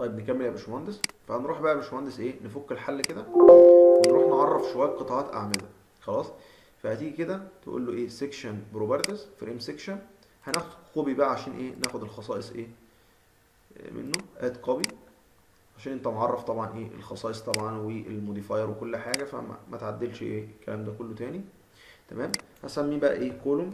طيب نكمل يا باشمهندس فهنروح بقى يا باشمهندس ايه نفك الحل كده ونروح نعرف شويه قطاعات اعمده خلاص فهتيجي كده تقول له ايه سيكشن بروبرتيز فريم سيكشن هناخد كوبي بقى عشان ايه ناخد الخصائص ايه منه اد كوبي عشان انت معرف طبعا ايه الخصائص طبعا والموديفاير وكل حاجه فما ما تعدلش ايه الكلام ده كله تاني تمام هسميه بقى ايه كولوم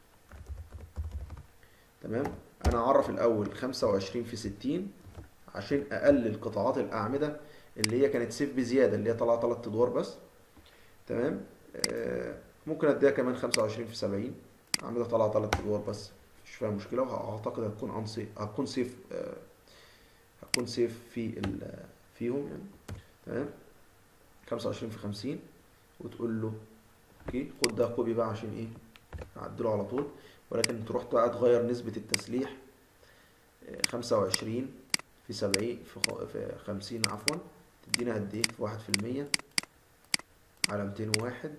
تمام انا اعرف الاول 25 في 60 عشان اقلل قطاعات الاعمده اللي هي كانت سيف بزياده اللي هي طالعه 3 ادوار بس تمام آه ممكن اديها كمان 25 في 70 اعمده طالعه 3 ادوار بس مش فيها مشكله واعتقد هتكون انسي هتكون سيف آه هتكون سيف في ال فيهم يعني تمام 25 في 50 وتقول له اوكي خد ده كوبي بقى عشان ايه نعدله على طول ولكن تروح بقى تغير نسبة التسليح خمسة وعشرين في سبعين في خمسين عفوا تدينا قد ايه في واحد في المية على ميتين وواحد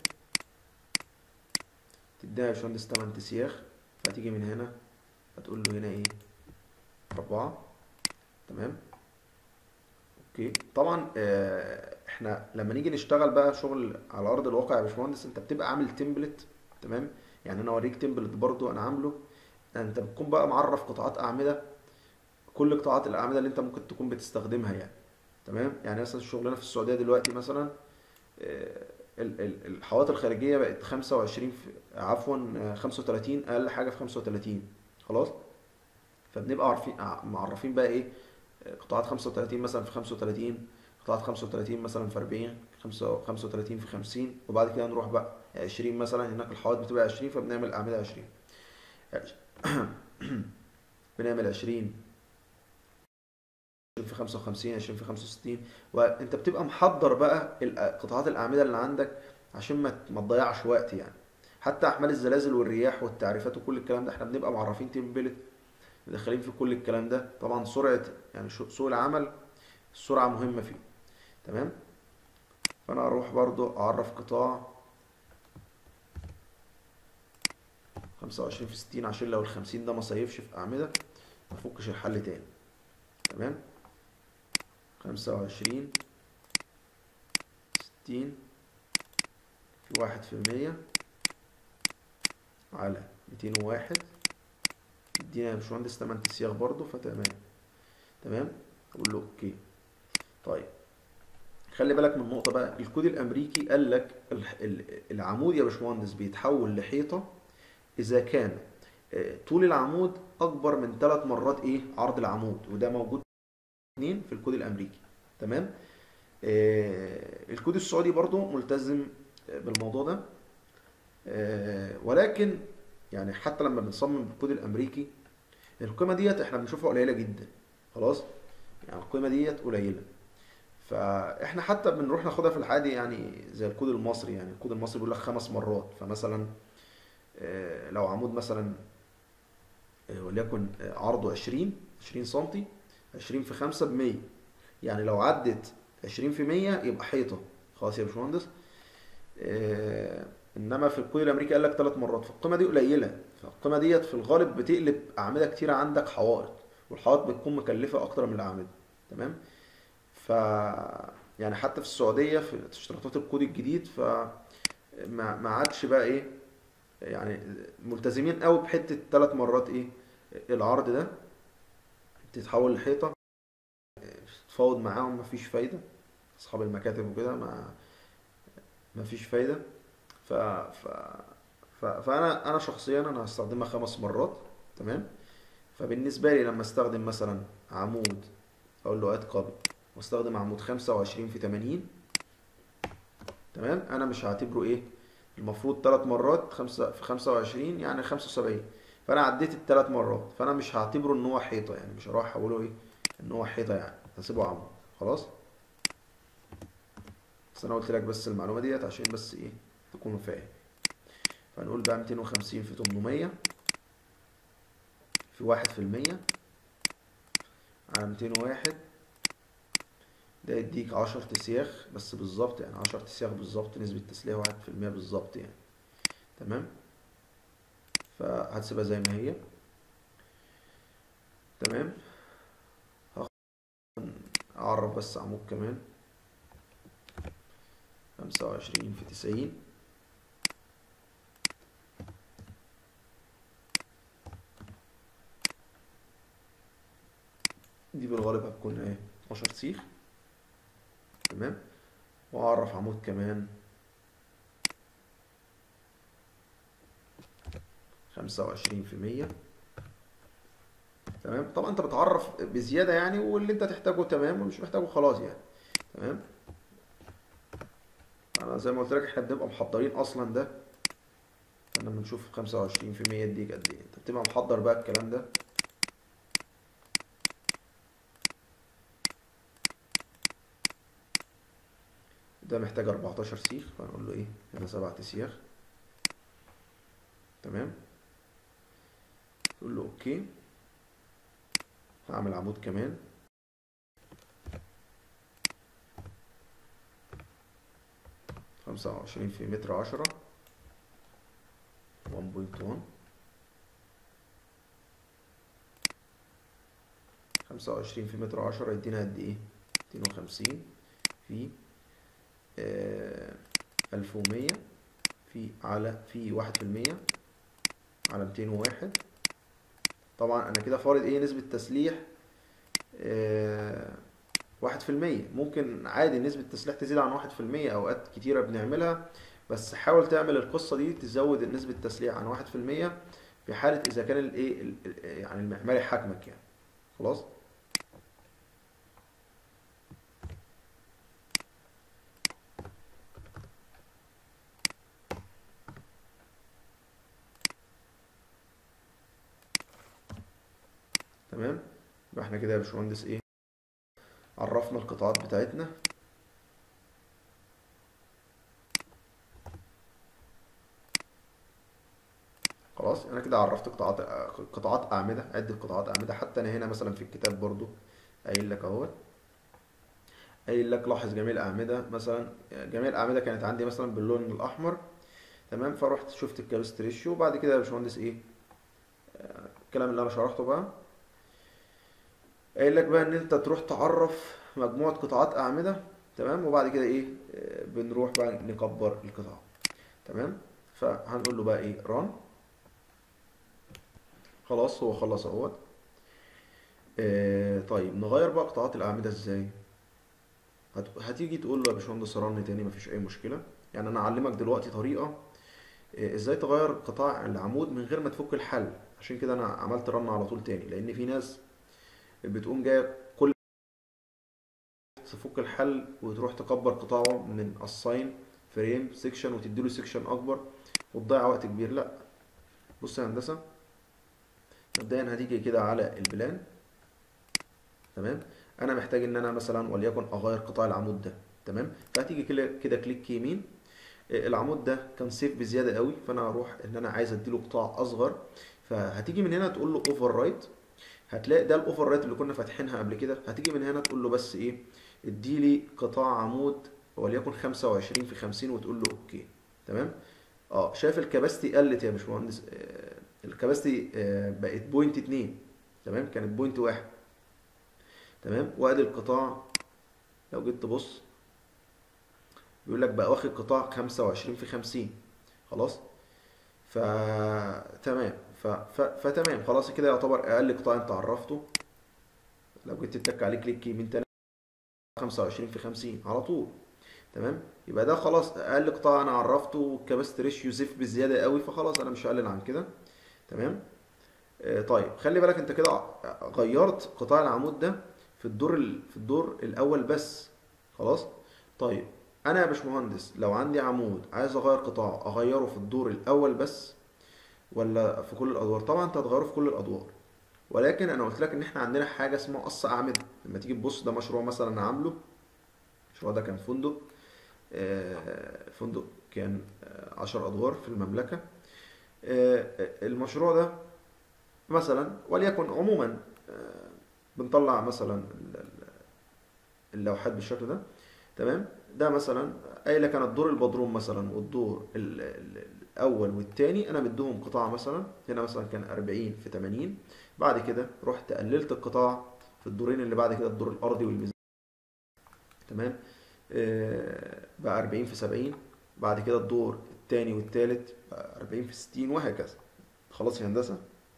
تديها يا باشمهندس تمن تسياخ فهتيجي من هنا هتقول له هنا ايه أربعة تمام اوكي طبعا آه احنا لما نيجي نشتغل بقى شغل على ارض الواقع يا باشمهندس انت بتبقى عامل تمبلت تمام يعني انا اوريك تمبلت برضو انا عامله انت بتكون بقى معرف قطاعات اعمده كل قطاعات الاعمده اللي انت ممكن تكون بتستخدمها يعني تمام يعني مثلا شغلنا في السعوديه دلوقتي مثلا آه الحوائط الخارجيه بقت 25 في عفوا 35 اقل حاجه في 35 خلاص فبنبقى عارفين معرفين بقى ايه قطاعات 35 مثلا في 35 قطاعات 35 مثلا في 40 35 في 50 وبعد كده نروح بقى 20 مثلا هناك الحوائط بتبقى 20 فبنعمل اعمده 20 بنعمل 20 في 55 20 في 65 وانت بتبقى محضر بقى قطاعات الاعمده اللي عندك عشان ما ما تضيعش وقت يعني حتى احمال الزلازل والرياح والتعريفات وكل الكلام ده احنا بنبقى معرفين تمبلت مدخلين في كل الكلام ده طبعا سرعه يعني سوق العمل السرعه مهمه فيه تمام فانا اروح برضو اعرف قطاع 25 في 60 عشان لو ال 50 ده ما صيفش في اعمده ما افكش الحل تاني تمام 25 60 في واحد في المية على ميتين وواحد يدينا يا باشمهندس تمن تسياغ برضو فتمام تمام اقول له اوكي طيب خلي بالك من نقطة بقى الكود الأمريكي قال لك العمود يا باشمهندس بيتحول لحيطة إذا كان طول العمود أكبر من ثلاث مرات إيه عرض العمود وده موجود اتنين في الكود الأمريكي تمام الكود السعودي برضو ملتزم بالموضوع ده ولكن يعني حتى لما بنصمم الكود الأمريكي القيمة ديت احنا بنشوفها قليلة جدا خلاص يعني القيمة ديت قليلة فاحنا حتى بنروح ناخدها في العادي يعني زي الكود المصري يعني الكود المصري بيقول لك خمس مرات فمثلا لو عمود مثلا وليكن عرضه 20 20 سم 20 في 5 ب 100 يعني لو عدت 20 في 100 يبقى حيطه خلاص يا باشمهندس انما في الكود الامريكي قال لك ثلاث مرات فالقيمه دي قليله فالقيمه ديت في الغالب بتقلب اعمده كتيره عندك حوائط والحوائط بتكون مكلفه اكتر من الاعمده تمام ف يعني حتى في السعوديه في اشتراطات الكود الجديد ف ما ما عادش بقى ايه يعني ملتزمين قوي بحته ثلاث مرات ايه العرض ده تتحول لحيطه تفاوض معاهم مفيش فايده اصحاب المكاتب وكده ما مفيش فايده ف... ف... ف... فانا انا شخصيا انا هستخدمها خمس مرات تمام فبالنسبه لي لما استخدم مثلا عمود اقول له اد كوبي واستخدم عمود 25 في 80 تمام انا مش هعتبره ايه المفروض ثلاث مرات خمسة في 25 يعني 75 فانا عديت الثلاث مرات فانا مش هعتبره ان هو حيطه يعني مش هروح اقوله ايه ان هو حيطه يعني هسيبه عمود خلاص بس انا قلت لك بس المعلومه ديت عشان بس ايه تكون فاهم فنقول بقى 250 في 800 في واحد في المية على 201 ده يديك 10 تسياخ بس بالظبط يعني 10 تسياخ بالظبط نسبة تسليح واحد في المية بالظبط يعني تمام فهتسيبها زي ما هي تمام اعرف بس عمود كمان خمسة وعشرين في تسعين دي بالغالب هتكون ايه 12 سيخ تمام واعرف عمود كمان خمسة وعشرين في مية تمام طبعا انت بتعرف بزيادة يعني واللي انت تحتاجه تمام والمش محتاجه خلاص يعني تمام انا زي ما قلت لك احنا بنبقى محضرين اصلا ده فانا بنشوف خمسة وعشرين في مية دي قد ايه انت بتبقى محضر بقى الكلام ده ده محتاج 14 سيخ فنقول له ايه هنا سبعة سياخ تمام تقول له اوكي هعمل عمود كمان خمسة وعشرين في متر عشرة 1.1 خمسة وعشرين في متر عشرة يدينا قد ايه ميتين وخمسين في ألف ومية في على في واحد في المية على ميتين وواحد طبعا أنا كده فارض إيه نسبة تسليح واحد في المية ممكن عادي نسبة التسليح تزيد عن واحد في المية أوقات كتيرة بنعملها بس حاول تعمل القصة دي تزود نسبة التسليح عن واحد في المية في حالة إذا كان الإيه يعني المعماري حاكمك يعني خلاص تمام يبقى احنا كده يا باشمهندس ايه عرفنا القطاعات بتاعتنا خلاص انا كده عرفت قطاعات قطاعات اعمده عده قطاعات اعمده حتى انا هنا مثلا في الكتاب برضو قايل لك اهو قايل لك لاحظ جميع الاعمده مثلا جميع الاعمده كانت عندي مثلا باللون الاحمر تمام فرحت شفت الكابست ريشيو وبعد كده يا باشمهندس ايه الكلام اللي انا شرحته بقى قايل لك بقى ان انت تروح تعرف مجموعة قطاعات اعمدة تمام وبعد كده ايه بنروح بقى نكبر القطاع تمام فهنقول له بقى ايه ران خلاص هو خلص اهوت اه طيب نغير بقى قطاعات الاعمدة ازاي هت... هتيجي تقول له يا باشمهندس رن تاني مفيش اي مشكلة يعني انا اعلمك دلوقتي طريقة اه ازاي تغير قطاع العمود من غير ما تفك الحل عشان كده انا عملت رن على طول تاني لان في ناس بتقوم جايه كل تفك الحل وتروح تكبر قطاعه من الساين فريم سيكشن وتديله سيكشن اكبر وتضيع وقت كبير لا بص يا هندسه مبدئيا هتيجي كده على البلان تمام انا محتاج ان انا مثلا وليكن اغير قطاع العمود ده تمام فهتيجي كده كده كليك يمين العمود ده كان سيف بزياده قوي فانا هروح ان انا عايز اديله قطاع اصغر فهتيجي من هنا تقول له اوفر رايت هتلاقي ده الاوفر رايت اللي كنا فاتحينها قبل كده هتيجي من هنا تقول له بس ايه اديلي قطاع عمود وليكن 25 في 50 وتقول له اوكي تمام اه شايف الكباستي قلت يا باشمهندس آه الكباستي آه بقت بوينت 2 تمام كانت بوينت 1 تمام وادي القطاع لو جيت تبص بيقول لك بقى واخد قطاع 25 في 50 خلاص فتمام ف... ف... فتمام خلاص كده يعتبر اقل قطاع انت عرفته لو جيت تتك عليه كليك يمين تاني 25 في 50 على طول تمام يبقى ده خلاص اقل قطاع انا عرفته والكباست ريشيو زيف بزياده قوي فخلاص انا مش هقلل عن كده تمام آه طيب خلي بالك انت كده غيرت قطاع العمود ده في الدور ال... في الدور الاول بس خلاص طيب انا يا باشمهندس لو عندي عمود عايز اغير قطاع اغيره في الدور الاول بس ولا في كل الادوار طبعا انت هتغيره في كل الادوار ولكن انا قلت لك ان احنا عندنا حاجه اسمها قص اعمده لما تيجي تبص ده مشروع مثلا انا عامله المشروع ده كان فندق فندق كان 10 ادوار في المملكه المشروع ده مثلا وليكن عموما بنطلع مثلا اللوحات بالشكل ده تمام ده مثلا قايل لك انا الدور البدروم مثلا والدور الاول والثاني انا مديهم قطاع مثلا هنا مثلا كان 40 في 80 بعد كده رحت قللت القطاع في الدورين اللي بعد كده الدور الارضي والميزانيه تمام آه، بقى 40 في 70 بعد كده الدور التاني والتالت بقى 40 في 60 وهكذا خلاص يا هندسة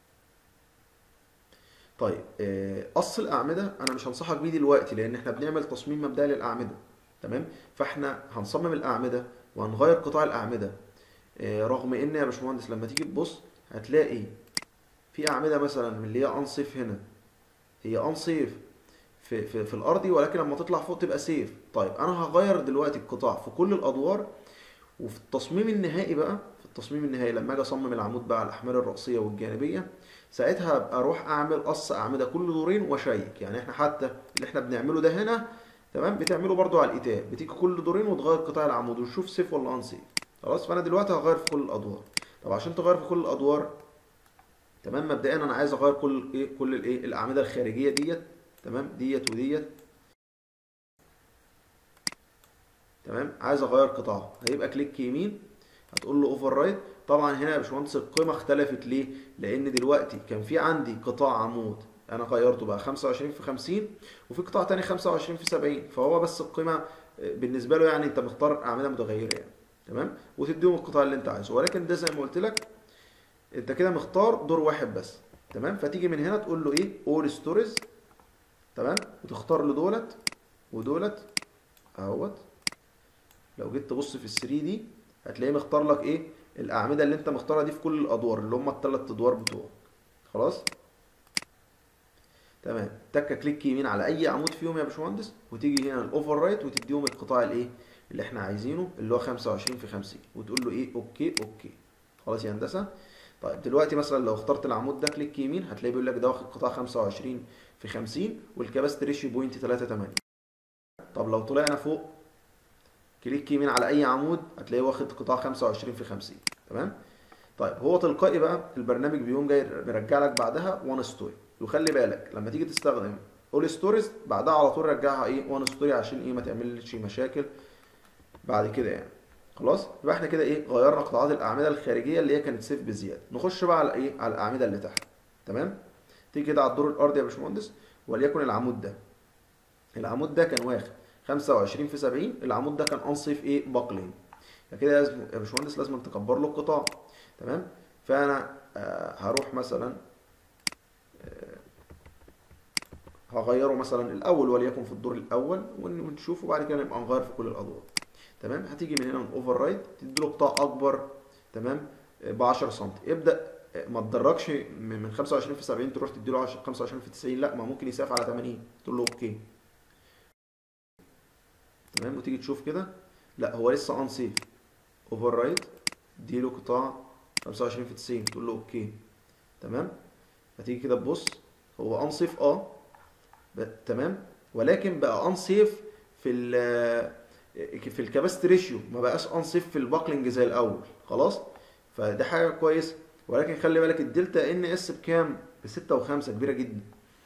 طيب آه، قص الأعمدة أنا مش هنصحك بيه دلوقتي لأن احنا بنعمل تصميم مبدئي للأعمدة تمام فاحنا هنصمم الأعمدة وهنغير قطاع الأعمدة آه، رغم إن يا باشمهندس لما تيجي تبص هتلاقي في أعمدة مثلا من اللي هي أنصيف هنا هي أنصيف في في في الأرضي ولكن لما تطلع فوق تبقى سيف طيب أنا هغير دلوقتي القطاع في كل الأدوار وفي التصميم النهائي بقى في التصميم النهائي لما اجي اصمم العمود بقى على الاحمال الرأسية والجانبية ساعتها ابقى اروح اعمل قص اعمدة كل دورين واشيك يعني احنا حتى اللي احنا بنعمله ده هنا تمام بتعمله برضو على الايتاب بتيجي كل دورين وتغير قطاع العمود وتشوف سيف ولا انسيف خلاص فانا دلوقتي هغير في كل الادوار طب عشان تغير في كل الادوار تمام مبدئيا انا عايز اغير كل ايه كل الايه الاعمده الخارجيه ديت تمام ديت وديت تمام عايز اغير قطاع هيبقى كليك يمين هتقول له اوفر رايت طبعا هنا يا باشمهندس القيمه اختلفت ليه لان دلوقتي كان في عندي قطاع عمود انا غيرته بقى 25 في 50 وفي قطاع تاني 25 في 70 فهو بس القيمه بالنسبه له يعني انت مختار اعمده متغيره يعني تمام وتديهم القطاع اللي انت عايزه ولكن ده زي ما قلت لك انت كده مختار دور واحد بس تمام فتيجي من هنا تقول له ايه اول ستوريز تمام وتختار له دولت ودولت اهوت لو جيت تبص في ال 3 دي هتلاقيه مختار لك ايه الاعمده اللي انت مختارها دي في كل الادوار اللي هم الثلاث ادوار بتوعك خلاص تمام تك كليك يمين على اي عمود فيهم يا باشمهندس وتيجي هنا الاوفر رايت وتديهم القطاع الايه اللي احنا عايزينه اللي هو 25 في 50 وتقول له ايه اوكي اوكي خلاص يا هندسه طيب دلوقتي مثلا لو اخترت العمود ده كليك يمين هتلاقيه بيقول لك ده واخد قطاع 25 في 50 والكباستي ريشيو بوينت 38 طب لو طلعنا فوق كليك يمين على اي عمود هتلاقيه واخد قطاع 25 في 50 تمام طيب هو تلقائي بقى البرنامج بيقوم جاي مرجع لك بعدها وان ستوري وخلي بالك لما تيجي تستخدم اول ستوريز بعدها على طول رجعها ايه وان ستوري عشان ايه ما تعملش مشاكل بعد كده يعني خلاص يبقى احنا كده ايه غيرنا قطاعات الاعمده الخارجيه اللي هي كانت سيف بزياده نخش بقى على ايه على الاعمده اللي تحت تمام تيجي كده على الدور الارضي يا باشمهندس وليكن العمود ده العمود ده كان واخد 25 في 70 العمود ده كان انصيف ايه باقلين فكده لازم يا باشمهندس لازم تكبر له القطاع تمام فانا آه هروح مثلا آه هغيره مثلا الاول وليكن في الدور الاول ونشوفه بعد كده نبقى نغير في كل الادوار تمام هتيجي من هنا من اوفر رايت تديله قطاع اكبر تمام ب 10 سم ابدا ما تدرجش من 25 في 70 تروح تديله 25 في 90 لا ما ممكن يسقف على 80 تقول له اوكي تمام وتيجي تشوف كده لا هو لسه ان سيف اوفر رايت اديله قطاع 25 في 90 تقول له اوكي تمام هتيجي كده تبص هو ان سيف اه تمام ولكن بقى ان سيف في ال في الكاباستي ريشيو ما بقاش انصف في الباكلينج زي الاول خلاص فدي حاجه كويسه ولكن خلي بالك الدلتا ان اس بكام ب 6 و5 كبيره جدا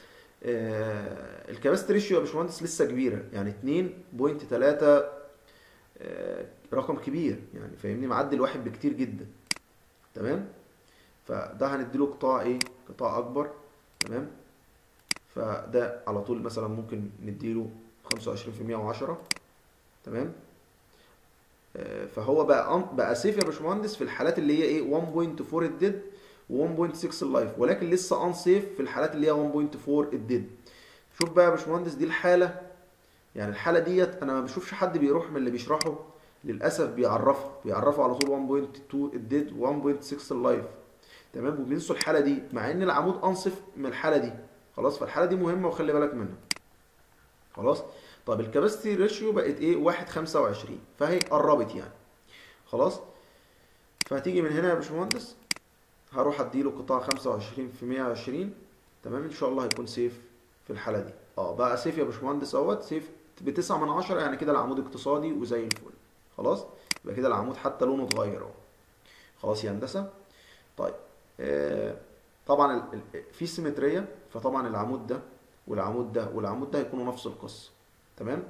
آه الكاباستي ريشيو يا باشمهندس لسه كبيره يعني 2.3 آه رقم كبير يعني فاهمني معدي الواحد بكتير جدا تمام فده هنديله قطاع ايه قطاع اكبر تمام فده على طول مثلا ممكن نديله 25% و10 تمام آه فهو بقى بقى سيف يا باشمهندس في الحالات اللي هي ايه 1.4 الديد و1.6 اللايف ولكن لسه ان سيف في الحالات اللي هي 1.4 الديد شوف بقى يا باشمهندس دي الحاله يعني الحاله ديت انا ما بشوفش حد بيروح من اللي بيشرحه للاسف بيعرفها بيعرفوا على طول 1.2 الديد و1.6 اللايف تمام وبينسوا الحاله دي مع ان العمود انصف من الحاله دي خلاص فالحاله دي مهمه وخلي بالك منها خلاص طب الكاباسيتي ريشيو بقت ايه 1 25 فهي قربت يعني خلاص فهتيجي من هنا يا باشمهندس هروح اديله قطاع 25 في 120 تمام ان شاء الله هيكون سيف في الحاله دي اه بقى سيف يا باشمهندس اهوت سيف ب 9 من 10 يعني كده العمود اقتصادي وزي الفل خلاص يبقى كده العمود حتى لونه اتغير اهو خلاص يا هندسه طيب آه طبعا ال... ال... في سيمتريه فطبعا العمود ده والعمود ده والعمود ده هيكونوا نفس القصه تمام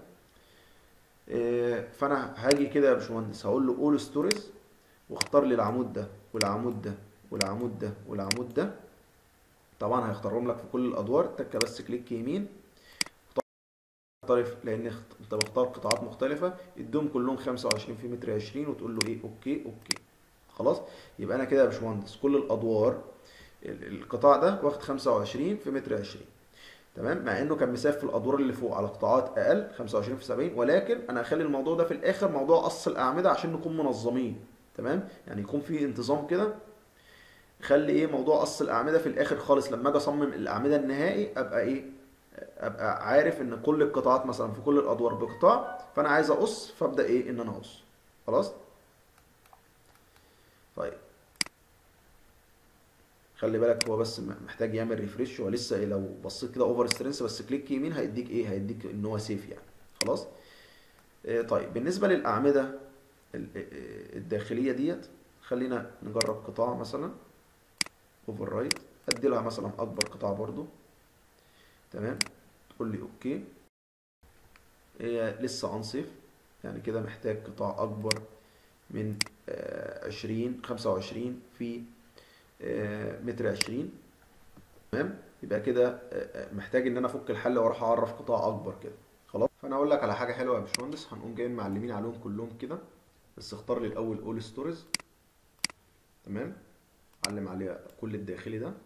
آه فانا هاجي كده يا باشمهندس هقول له اول ستوريز واختار لي العمود ده والعمود ده والعمود ده والعمود ده طبعا هيختارهم لك في كل الادوار تكه بس كليك يمين مختلف لان اخت- انت مختار قطاعات مختلفه ادهم كلهم 25 في متر 20 وتقول له ايه اوكي اوكي خلاص يبقى انا كده يا باشمهندس كل الادوار ال- القطاع ده واخد 25 في متر 20 تمام مع انه كان مساف في الادوار اللي فوق على قطاعات اقل 25 في 70 ولكن انا هخلي الموضوع ده في الاخر موضوع قص الاعمده عشان نكون منظمين تمام يعني يكون في انتظام كده خلي ايه موضوع قص الاعمده في الاخر خالص لما اجي اصمم الاعمده النهائي ابقى ايه ابقى عارف ان كل القطاعات مثلا في كل الادوار بقطاع فانا عايز اقص فابدا ايه ان انا اقص خلاص طيب خلي بالك هو بس م- محتاج يعمل ريفريش هو لسه إيه لو بصيت كده اوفر سترينث بس كليك يمين هيديك ايه هيديك ان هو سيف يعني خلاص إيه طيب بالنسبه للاعمده ال- ال- الداخليه ديت خلينا نجرب قطاع مثلا اوفر رايت ادي لها مثلا اكبر قطاع برضو تمام تقول لي اوكي هي لسه انصف يعني كده محتاج قطاع اكبر من آه، 20 25 في آه، متر 20 تمام يبقى كده آه، آه، محتاج ان انا افك الحل واروح اعرف قطاع اكبر كده خلاص فانا اقول لك على حاجه حلوه يا باشمهندس هنقوم جايين معلمين عليهم كلهم كده بس اختار لي الاول اول ستوريز تمام علم عليها كل الداخلي ده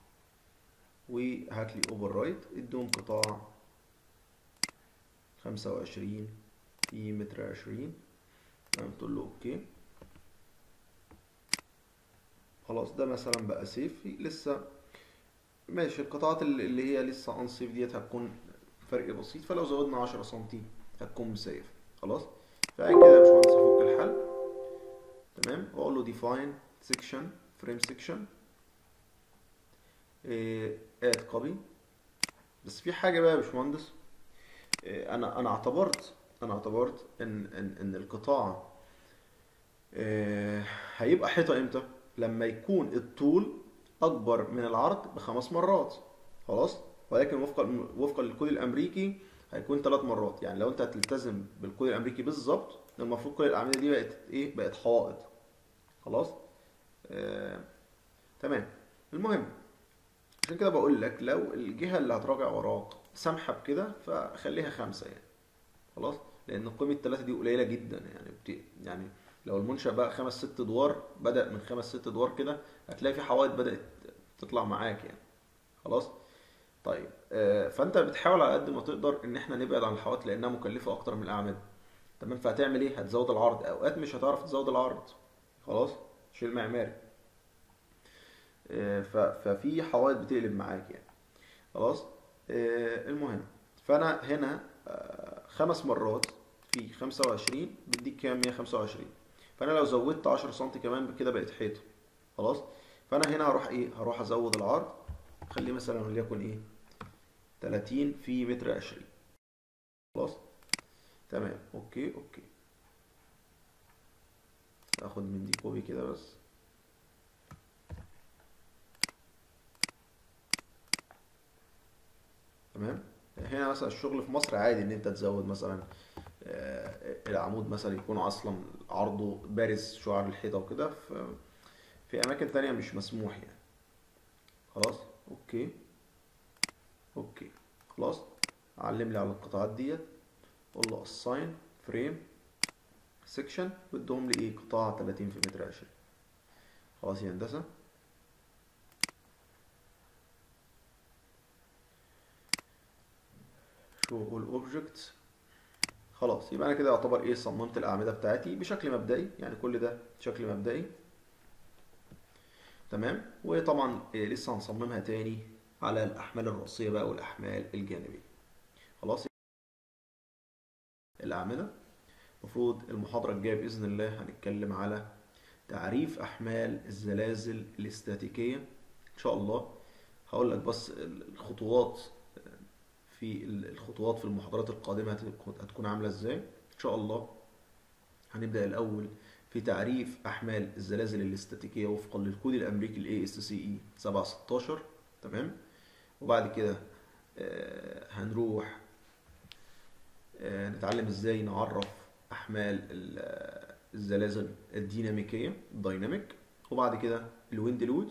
وهات لي اوفر رايت ادهم قطاع 25 في متر 20 تمام تقول له اوكي خلاص ده مثلا بقى سيف لسه ماشي القطاعات اللي اللي هي لسه انسيف ديت هتكون فرق بسيط فلو زودنا 10 سنتي هتكون مسيف خلاص فبعد كده يا باشمهندس افك الحل تمام واقول له define section frame section إيه add copy بس في حاجه بقى يا باشمهندس إيه انا انا اعتبرت انا اعتبرت ان ان ان القطاع إيه هيبقى حيطه امتى لما يكون الطول اكبر من العرض بخمس مرات خلاص ولكن وفقا وفقا للكود الامريكي هيكون ثلاث مرات يعني لو انت هتلتزم بالكود الامريكي بالظبط المفروض كل الاعمده دي بقت ايه بقت حوائط خلاص آه، تمام المهم عشان كده بقول لك لو الجهه اللي هتراجع وراك سامحه بكده فخليها خمسه يعني خلاص لان قيمه الثلاثه دي قليله جدا يعني بت... يعني لو المنشأ بقى خمس ست ادوار بدأ من خمس ست ادوار كده هتلاقي في حوائط بدأت تطلع معاك يعني خلاص طيب آه، فانت بتحاول على قد ما تقدر ان احنا نبعد عن الحوائط لانها مكلفه اكتر من الاعمده تمام فهتعمل ايه هتزود العرض اوقات مش هتعرف تزود العرض خلاص شيل معماري آه، ف- ففي حوائط بتقلب معاك يعني خلاص آه، المهم فانا هنا آه، خمس مرات في 25 بيديك كام 125 فانا لو زودت 10 سم كمان كده بقت حيطه خلاص فانا هنا هروح ايه هروح ازود العرض خليه مثلا وليكن ايه 30 في متر 20 خلاص تمام اوكي اوكي اخد من دي كوبي كده بس تمام هنا مثلا الشغل في مصر عادي ان انت تزود مثلا آه، العمود مثلا يكون اصلا عرضه بارز شعر الحيطه وكده ف- في اماكن تانية مش مسموح يعني خلاص اوكي اوكي خلاص علم لي على القطاعات ديت قول له assign frame section بدهم لي ايه قطاع 30 في متر 20 خلاص يا هندسه شو all objects خلاص يبقى انا كده يعتبر ايه صممت الاعمده بتاعتي بشكل مبدئي يعني كل ده بشكل مبدئي تمام وطبعا إيه لسه هنصممها تاني على الاحمال الرأسيه بقى والاحمال الجانبيه خلاص الاعمده المفروض المحاضره الجايه باذن الله هنتكلم على تعريف احمال الزلازل الاستاتيكيه ان شاء الله هقول لك بس الخطوات في الخطوات في المحاضرات القادمه هتكون هتكون عامله ازاي ان شاء الله هنبدا الاول في تعريف احمال الزلازل الاستاتيكيه وفقا للكود الامريكي الاي اس سي اي 716 تمام وبعد كده آه، هنروح آه، نتعلم ازاي نعرف احمال ال- الزلازل الديناميكيه الدايناميك وبعد كده الويند لود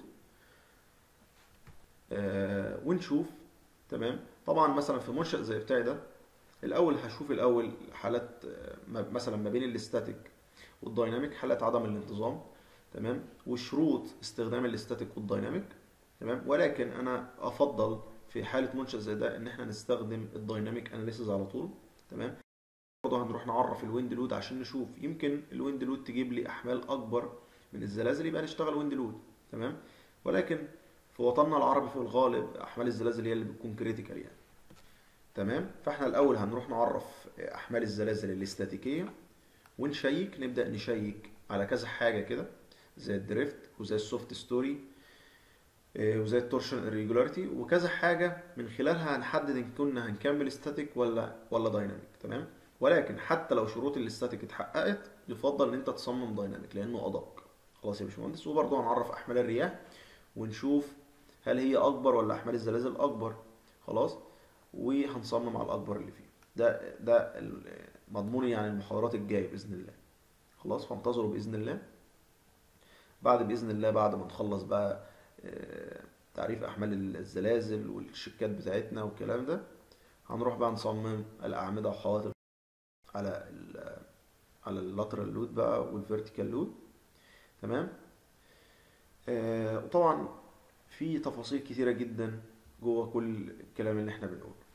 آه، ونشوف تمام طبعا مثلا في منشأ زي بتاعي ده الاول هشوف الاول حالات آه، ما- مثلا ما بين الاستاتيك والدايناميك حالات عدم الانتظام تمام وشروط استخدام الاستاتيك والدايناميك تمام ولكن انا افضل في حاله منشأ زي ده ان احنا نستخدم الدايناميك اناليسيز على طول تمام برضه هنروح نعرف الويند لود عشان نشوف يمكن الويند لود تجيب لي احمال اكبر من الزلازل يبقى نشتغل ويند لود تمام ولكن في وطننا العربي في الغالب احمال الزلازل هي اللي بتكون كريتيكال يعني تمام فاحنا الاول هنروح نعرف احمال الزلازل الاستاتيكيه ونشيك نبدا نشيك على كذا حاجه كده زي الدريفت وزي السوفت ستوري آه، وزي التورشن irregularity وكذا حاجه من خلالها هنحدد ان كنا هنكمل ستاتيك ولا ولا دايناميك تمام ولكن حتى لو شروط الاستاتيك اتحققت يفضل ان انت تصمم دايناميك لانه ادق خلاص يا باشمهندس وبرضه هنعرف احمال الرياح ونشوف هل هي اكبر ولا احمال الزلازل اكبر خلاص وهنصمم على الاكبر اللي فيه ده ده ال- مضمون يعني المحاضرات الجايه باذن الله خلاص فانتظروا باذن الله بعد باذن الله بعد ما نخلص بقى آه، تعريف احمال الزلازل والشيكات بتاعتنا والكلام ده هنروح بقى نصمم الاعمده وحوائط على ال على اللاترال لود بقى والفيرتيكال لود تمام آه، وطبعا في تفاصيل كتيره جدا جوه كل الكلام اللي احنا بنقوله